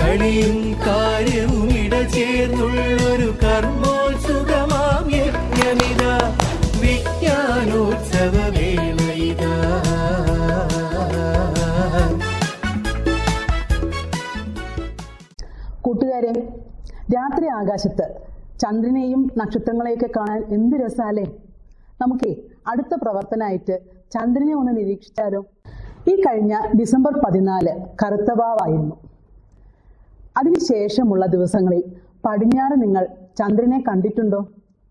കളിയും കാര്യവും ഇടചേർന്നുള്ളൊരു കർമ്മോത്സുകമാം യജ്ഞമിത വിജ്ഞാനോത്സവ വേളയിതാ കൂട്ടുകാരെ രാത്രി ആകാശത്ത് ചന്ദ്രനെയും നക്ഷത്രങ്ങളെയൊക്കെ കാണാൻ എന്ത് രസാലേ നമുക്കേ അടുത്ത പ്രവർത്തനമായിട്ട് ചന്ദ്രനെ ഒന്ന് നിരീക്ഷിച്ചാലോ ഈ കഴിഞ്ഞ ഡിസംബർ പതിനാല് കറുത്തവാവായിരുന്നു അതിനുശേഷമുള്ള ദിവസങ്ങളിൽ പടിഞ്ഞാറ് നിങ്ങൾ ചന്ദ്രനെ കണ്ടിട്ടുണ്ടോ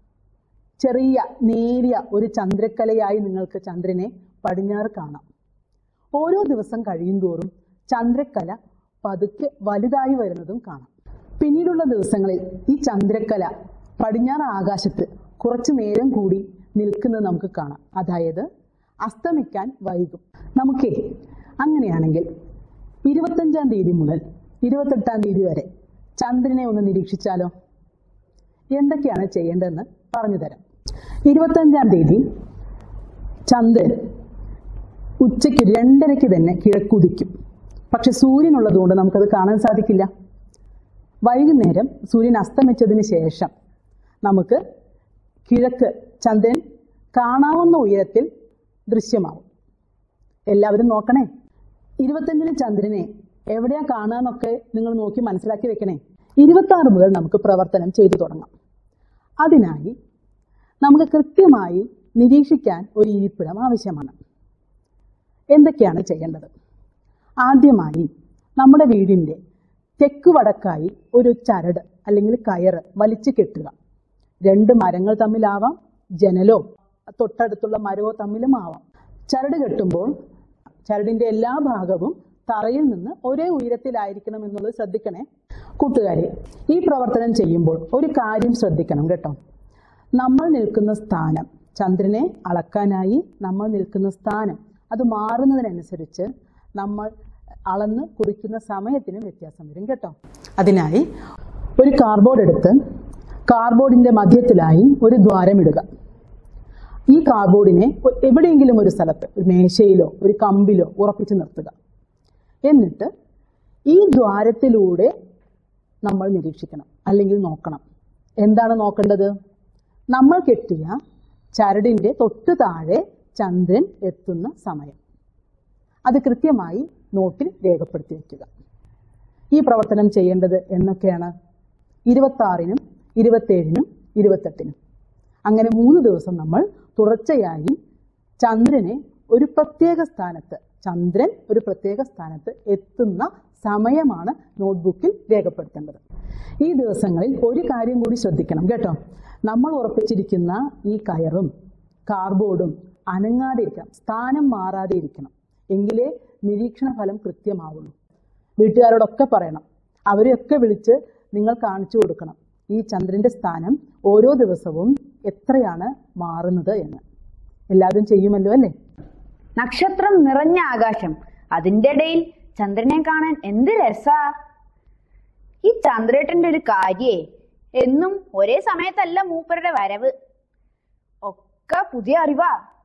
ചെറിയ നേരിയ ഒരു ചന്ദ്രക്കലയായി നിങ്ങൾക്ക് ചന്ദ്രനെ പടിഞ്ഞാറ് കാണാം ഓരോ ദിവസം കഴിയുന്തോറും ചന്ദ്രക്കല പതുക്കെ വലുതായി വരുന്നതും കാണാം പിന്നീടുള്ള ദിവസങ്ങളിൽ ഈ ചന്ദ്രക്കല പടിഞ്ഞാറ് ആകാശത്ത് കുറച്ചു നേരം കൂടി നിൽക്കുന്നത് നമുക്ക് കാണാം അതായത് അസ്തമിക്കാൻ വൈകും നമുക്കേ അങ്ങനെയാണെങ്കിൽ ഇരുപത്തഞ്ചാം തീയതി മുതൽ ഇരുപത്തെട്ടാം തീയതി വരെ ചന്ദ്രനെ ഒന്ന് നിരീക്ഷിച്ചാലോ എന്തൊക്കെയാണ് ചെയ്യേണ്ടതെന്ന് പറഞ്ഞു തരാം ഇരുപത്തഞ്ചാം തീയതി ചന്ദ്രൻ ഉച്ചയ്ക്ക് രണ്ടരയ്ക്ക് തന്നെ കിഴക്കുദിക്കും പക്ഷെ സൂര്യനുള്ളതുകൊണ്ട് നമുക്കത് കാണാൻ സാധിക്കില്ല വൈകുന്നേരം സൂര്യൻ അസ്തമിച്ചതിന് ശേഷം നമുക്ക് കിഴക്ക് ചന്ദ്രൻ കാണാവുന്ന ഉയരത്തിൽ ദൃശ്യമാവും എല്ലാവരും നോക്കണേ ഇരുപത്തഞ്ചിന് ചന്ദ്രനെ എവിടെയാ കാണാന്നൊക്കെ നിങ്ങൾ നോക്കി മനസ്സിലാക്കി വെക്കണേ ഇരുപത്തി ആറ് മുതൽ നമുക്ക് പ്രവർത്തനം ചെയ്തു തുടങ്ങാം അതിനായി നമുക്ക് കൃത്യമായി നിരീക്ഷിക്കാൻ ഒരു ഇരിപ്പിടം ആവശ്യമാണ് എന്തൊക്കെയാണ് ചെയ്യേണ്ടത് ആദ്യമായി നമ്മുടെ വീടിൻ്റെ തെക്ക് വടക്കായി ഒരു ചരട് അല്ലെങ്കിൽ കയറ് വലിച്ചു കെട്ടുക രണ്ട് മരങ്ങൾ തമ്മിലാവാം ജനലോ തൊട്ടടുത്തുള്ള മരവോ തമ്മിലും ആവാം ചരട് കെട്ടുമ്പോൾ ചരടിന്റെ എല്ലാ ഭാഗവും തറയിൽ നിന്ന് ഒരേ ഉയരത്തിലായിരിക്കണം എന്നുള്ളത് ശ്രദ്ധിക്കണേ കൂട്ടുകാരെ ഈ പ്രവർത്തനം ചെയ്യുമ്പോൾ ഒരു കാര്യം ശ്രദ്ധിക്കണം കേട്ടോ നമ്മൾ നിൽക്കുന്ന സ്ഥാനം ചന്ദ്രനെ അളക്കാനായി നമ്മൾ നിൽക്കുന്ന സ്ഥാനം അത് മാറുന്നതിനനുസരിച്ച് നമ്മൾ അളന്ന് കുറിക്കുന്ന സമയത്തിന് വ്യത്യാസം വരും കേട്ടോ അതിനായി ഒരു കാർബോർഡ് എടുത്ത് കാർബോർഡിന്റെ മധ്യത്തിലായി ഒരു ദ്വാരമിടുക ഈ കാർബോർഡിനെ ഒ- എവിടെയെങ്കിലും ഒരു സ്ഥലത്ത് ഒരു മേശയിലോ ഒരു കമ്പിലോ ഉറപ്പിച്ച് നിർത്തുക എന്നിട്ട് ഈ ദ്വാരത്തിലൂടെ നമ്മൾ നിരീക്ഷിക്കണം അല്ലെങ്കിൽ നോക്കണം എന്താണ് നോക്കേണ്ടത് നമ്മൾ കെട്ടിയ ചരടിന്റെ തൊട്ടു താഴെ ചന്ദ്രൻ എത്തുന്ന സമയം അത് കൃത്യമായി നോട്ടിൽ രേഖപ്പെടുത്തി വയ്ക്കുക ഈ പ്രവർത്തനം ചെയ്യേണ്ടത് എന്നൊക്കെയാണ് ഇരുപത്തി ആറിനും ഇരുപത്തേഴിനും ഇരുപത്തെട്ടിനും അങ്ങനെ മൂന്ന് ദിവസം നമ്മൾ തുടർച്ചയായി ചന്ദ്രനെ ഒരു പ്രത്യേക സ്ഥാനത്ത് ചന്ദ്രൻ ഒരു പ്രത്യേക സ്ഥാനത്ത് എത്തുന്ന സമയമാണ് നോട്ട്ബുക്കിൽ രേഖപ്പെടുത്തേണ്ടത് ഈ ദിവസങ്ങളിൽ ഒരു കാര്യം കൂടി ശ്രദ്ധിക്കണം കേട്ടോ നമ്മൾ ഉറപ്പിച്ചിരിക്കുന്ന ഈ കയറും കാർബോർഡും അനങ്ങാതെ ഇരിക്കണം സ്ഥാനം മാറാതെ ഇരിക്കണം എങ്കിലേ നിരീക്ഷണ ഫലം കൃത്യമാവുള്ളൂ വീട്ടുകാരോടൊക്കെ പറയണം അവരെയൊക്കെ വിളിച്ച് നിങ്ങൾ കാണിച്ചു കൊടുക്കണം ഈ ചന്ദ്രന്റെ സ്ഥാനം ഓരോ ദിവസവും എത്രയാണ് മാറുന്നത് എന്ന് എല്ലാവരും ചെയ്യുമല്ലോ അല്ലേ നക്ഷത്രം നിറഞ്ഞ ആകാശം അതിന്റെ ഇടയിൽ ചന്ദ്രനെ കാണാൻ എന്ത് രസാ ഈ ചന്ദ്രേട്ടന്റെ ഒരു കാര്യേ എന്നും ഒരേ സമയത്തല്ല മൂപ്പരുടെ വരവ് ഒക്കെ പുതിയ അറിവാ